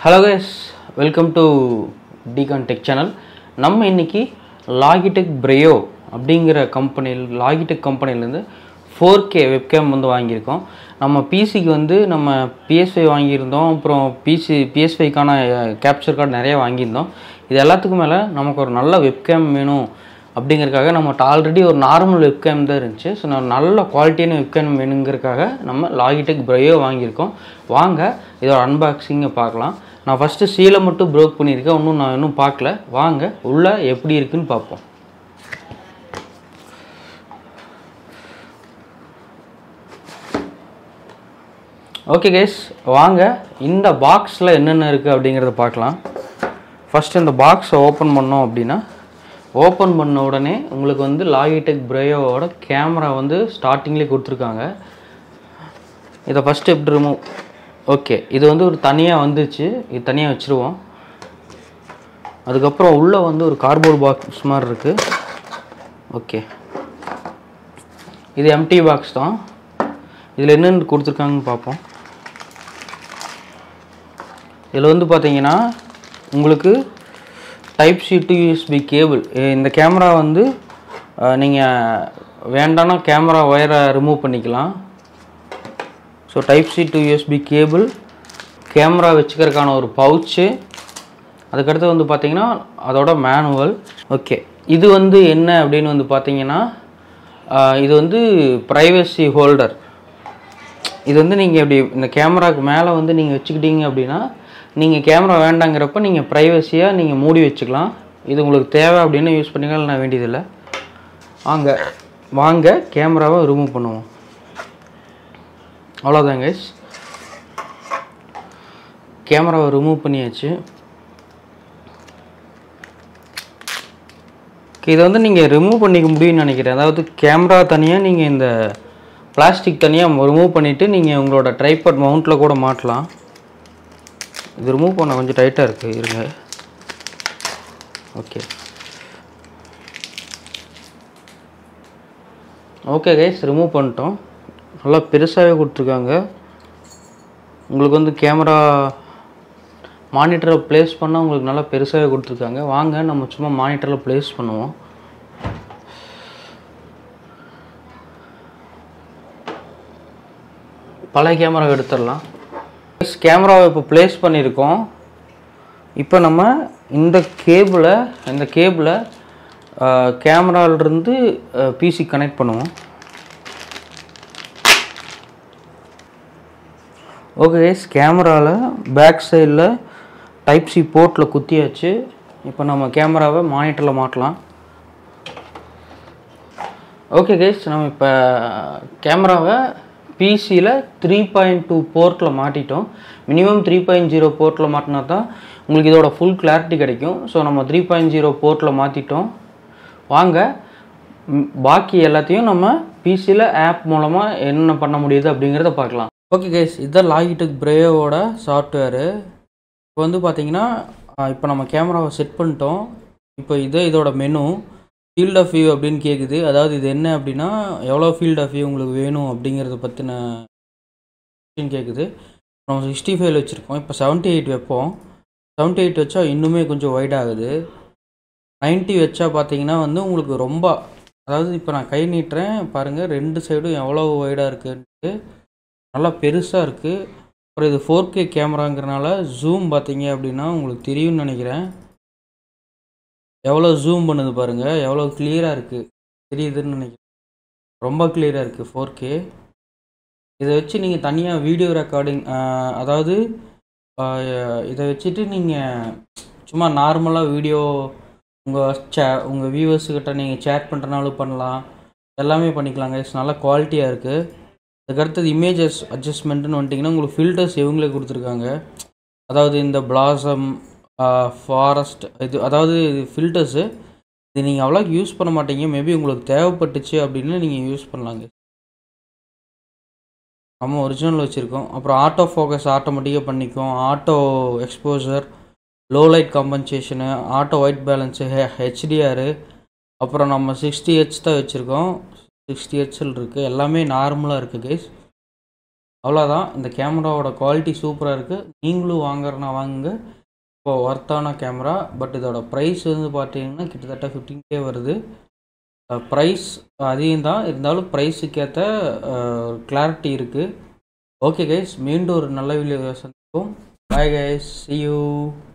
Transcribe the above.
hello guys welcome to Dicon tech channel நம்ம இன்னைக்கு Logitech பிரேயோ அப்படிங்கிற கம்பெனியில் லாகிடெக் கம்பெனிலேருந்து ஃபோர் கே வெப்கேம் வந்து வாங்கியிருக்கோம் நம்ம பிசிக்கு வந்து நம்ம பிஎஸ்ஐ வாங்கியிருந்தோம் அப்புறம் பிசி பிஎஸ்ஐக்கான கேப்சர் கார்டு நிறைய வாங்கியிருந்தோம் இது எல்லாத்துக்கும் மேலே நமக்கு ஒரு நல்ல வெப்கேம் வேணும் அப்படிங்கிறதுக்காக நம்மகிட்ட ஆல்ரெடி ஒரு நார்மல் வெப்கேம் தான் இருந்துச்சு ஸோ நான் நல்ல குவாலிட்டியான வெப்கேம் வேணுங்கிறதுக்காக நம்ம லாகிடெக் பிரேயோ வாங்கியிருக்கோம் வாங்க இதோட அன்பாக்சிங்கை பார்க்கலாம் நான் ஃபஸ்ட்டு சீலை மட்டும் ப்ரோக் பண்ணியிருக்கேன் இன்னும் நான் இன்னும் பார்க்கல வாங்க உள்ளே எப்படி இருக்குன்னு பார்ப்போம் ஓகே கைஸ் வாங்க இந்த பாக்ஸில் என்னென்ன இருக்குது அப்படிங்கிறத பார்க்கலாம் ஃபஸ்ட் இந்த பாக்ஸை ஓப்பன் பண்ணோம் அப்படின்னா ஓப்பன் பண்ண உடனே உங்களுக்கு வந்து லாகிடெக் பிரேயோவோட கேமரா வந்து ஸ்டார்டிங்லேயே கொடுத்துருக்காங்க இதை ஃபஸ்ட்டு எப்படி ரிமூவ் ஓகே இது வந்து ஒரு தனியாக வந்துச்சு இது தனியாக வச்சுருவோம் அதுக்கப்புறம் உள்ளே வந்து ஒரு கார்போர்ட் பாக்ஸ் மாதிரி இருக்குது ஓகே இது எம்டி பாக்ஸ் தான் இதில் என்னென்னு கொடுத்துருக்காங்கன்னு பார்ப்போம் இதில் வந்து பார்த்தீங்கன்னா உங்களுக்கு type C to USB cable இந்த கேமரா வந்து நீங்கள் வேண்டாம்னா கேமரா ஒயரை ரிமூவ் பண்ணிக்கலாம் so type C to USB cable camera வச்சுக்கிறதுக்கான ஒரு பவுச்சு அதுக்கடுத்து வந்து பார்த்தீங்கன்னா அதோட மேனுவல் ஓகே இது வந்து என்ன அப்படின்னு வந்து பார்த்தீங்கன்னா ஆஹ் இது வந்து ப்ரைவசி ஹோல்டர் இது வந்து நீங்கள் இப்படி இந்த கேமராக்கு மேலே வந்து நீங்கள் வச்சுக்கிட்டீங்க அப்படின்னா நீங்கள் கேமரா வேண்டாங்கிறப்ப நீங்கள் ப்ரைவசியாக நீங்கள் மூடி வச்சுக்கலாம் இது உங்களுக்கு தேவை அப்படின்னு யூஸ் பண்ணிக்கலாம் நான் வேண்டியதில்லை வாங்க வாங்க கேமராவை ரிமூவ் பண்ணுவோம் அவ்வளோதான் கைஸ் கேமராவை ரிமூவ் பண்ணியாச்சு Okay, இதை வந்து நீங்கள் ரிமூவ் பண்ணிக்க முடியும்னு நினைக்கிறேன் அதாவது கேமரா தனியாக நீங்கள் இந்த பிளாஸ்டிக் தனியாக ரிமூவ் பண்ணிவிட்டு நீங்கள் உங்களோட ட்ரைபாட் மவுண்ட்டில் கூட மாட்டலாம் இது ரிமூவ் பண்ண கொஞ்சம் டைட்டாக இருக்குது இருங்க ஓகே ஓகே கைஸ் ரிமூவ் பண்ணிட்டோம் நல்லா பெருசாகவே கொடுத்துருக்காங்க உங்களுக்கு வந்து கேமரா மானிட்டரை ப்ளேஸ் பண்ணால் உங்களுக்கு நல்லா பெருசாகவே கொடுத்துருக்காங்க வாங்க நம்ம சும்மா மானிட்டரில் ப்ளேஸ் பண்ணுவோம் பழைய கேமரா எடுத்துடலாம் கேமராவை இப்போ ப்ளேஸ் பண்ணியிருக்கோம் இப்போ நம்ம இந்த கேபிளை இந்த கேபிளை கேமராலிருந்து பிசி கனெக்ட் பண்ணுவோம் ஓகே கைஸ் கேமராவில் பேக் சைடில் டைப் சி போர்ட்டில் குத்தியாச்சு இப்போ நம்ம கேமராவை மானிட்டரில் மாட்டலாம் ஓகே கைஸ் நம்ம இப்போ கேமராவை பிசியில் த்ரீ பாயிண்ட் டூ போர்ட்டில் மாட்டிட்டோம் மினிமம் த்ரீ பாயிண்ட் ஜீரோ போர்ட்டில் மாட்டினா தான் உங்களுக்கு இதோட ஃபுல் கிளாரிட்டி கிடைக்கும் ஸோ நம்ம த்ரீ பாயிண்ட் ஜீரோ போர்ட்டில் மாற்றிட்டோம் வாங்க ம், பாக்கி எல்லாத்தையும் நம்ம பிசியில் ஆப் மூலமாக என்ன பண்ண முடியுது அப்படிங்கிறத பார்க்கலாம் ஓகே கைஸ் இதுதான் லாகிடெக் பிரேயோவோட சாஃப்ட்வேரு இப்போ வந்து பார்த்தீங்கன்னா இப்போ நம்ம கேமராவை செட் பண்ணிட்டோம் இப்போ இது இதோட மெனு ஃபீல்ட் ஆஃப் வியூ அப்படின்னு கேட்குது அதாவது இது என்ன அப்படின்னா எவ்வளோ ஃபீல்ட் ஆஃப் வியூ உங்களுக்கு வேணும் அப்படிங்கிறத பற்றின கேட்குது நம்ம சிக்ஸ்டி ஃபைவ் வச்சுருக்கோம் இப்போ செவன்ட்டி எயிட் வைப்போம் செவன்ட்டி எயிட் வச்சா இன்னுமே கொஞ்சம் வைட் ஆகுது 90 வச்சா பார்த்தீங்கன்னா வந்து உங்களுக்கு ரொம்ப அதாவது இப்போ நான் கை நீட்டுறேன் பாருங்கள் ரெண்டு சைடும் எவ்வளோ வைடாக இருக்குன்ட்டு நல்லா பெருசாக இருக்குது அப்புறம் இது ஃபோர் கே கேமராங்கிறனால ஜூம் பார்த்தீங்க அப்படின்னா உங்களுக்கு தெரியும்னு நினைக்கிறேன் எவ்வளோ ஜூம் பண்ணுது பாருங்கள் எவ்வளோ கிளியராக இருக்குது தெரியுதுன்னு நினைக்கிறேன் ரொம்ப கிளியராக இருக்குது ஃபோர் கே இதை வச்சு நீங்கள் தனியாக வீடியோ ரெக்கார்டிங் அதாவது ஆஹ், இதை வச்சுட்டு நீங்கள் சும்மா நார்மலாக வீடியோ உங்கள் சே உங்கள் வியூவர்ஸுக்கிட்ட நீங்கள் சேட் பண்ணுறனாலும் பண்ணலாம் எல்லாமே பண்ணிக்கலாம் கைஸ் நல்லா குவாலிட்டியாக இருக்குது அதுக்கடுத்தது இமேஜஸ் அட்ஜஸ்ட்மெண்ட்டுன்னு வந்துட்டிங்கன்னா உங்களுக்கு ஃபில்டர்ஸ் இவங்களே கொடுத்துருக்காங்க அதாவது இந்த பிளாசம் ஃபாரஸ்ட் இது அதாவது இது ஃபில்டர்ஸு இது நீங்கள் அவ்வளோ யூஸ் பண்ண மாட்டீங்க மேபி உங்களுக்கு தேவைப்பட்டுச்சு அப்படின்னு நீங்கள் யூஸ் பண்ணலாங்க நம்ம ஒரிஜினல் வச்சுருக்கோம் அப்புறம் ஆட்டோ ஃபோக்கஸ் ஆட்டோமேட்டிக்காக பண்ணிக்கும் auto exposure low light compensation auto white balance HDR அப்புறம் நம்ம சிக்ஸ்டி ஹெச் தான் வச்சுருக்கோம் சிக்ஸ்டி ஹெச்எல் இருக்குது எல்லாமே நார்மலாக இருக்குது கைஸ் அவ்வளோதான் இந்த கேமராவோட குவாலிட்டி சூப்பராக இருக்குது நீங்களும் வாங்குறனா வாங்குங்க இப்போ ஒர்த்தான கேமரா பட் இதோட ப்ரைஸ் வந்து பார்த்தீங்கன்னா கிட்டத்தட்ட ஃபிஃப்டீன் கே வருது ப்ரைஸ் அதிகம் தான் இருந்தாலும் ப்ரைஸுக்கேற்ற கிளாரிட்டி இருக்குது ஓகே கைஸ் மீண்டும் ஒரு நல்ல வீடியோ சந்திப்போம் பாய் கைஸ் see you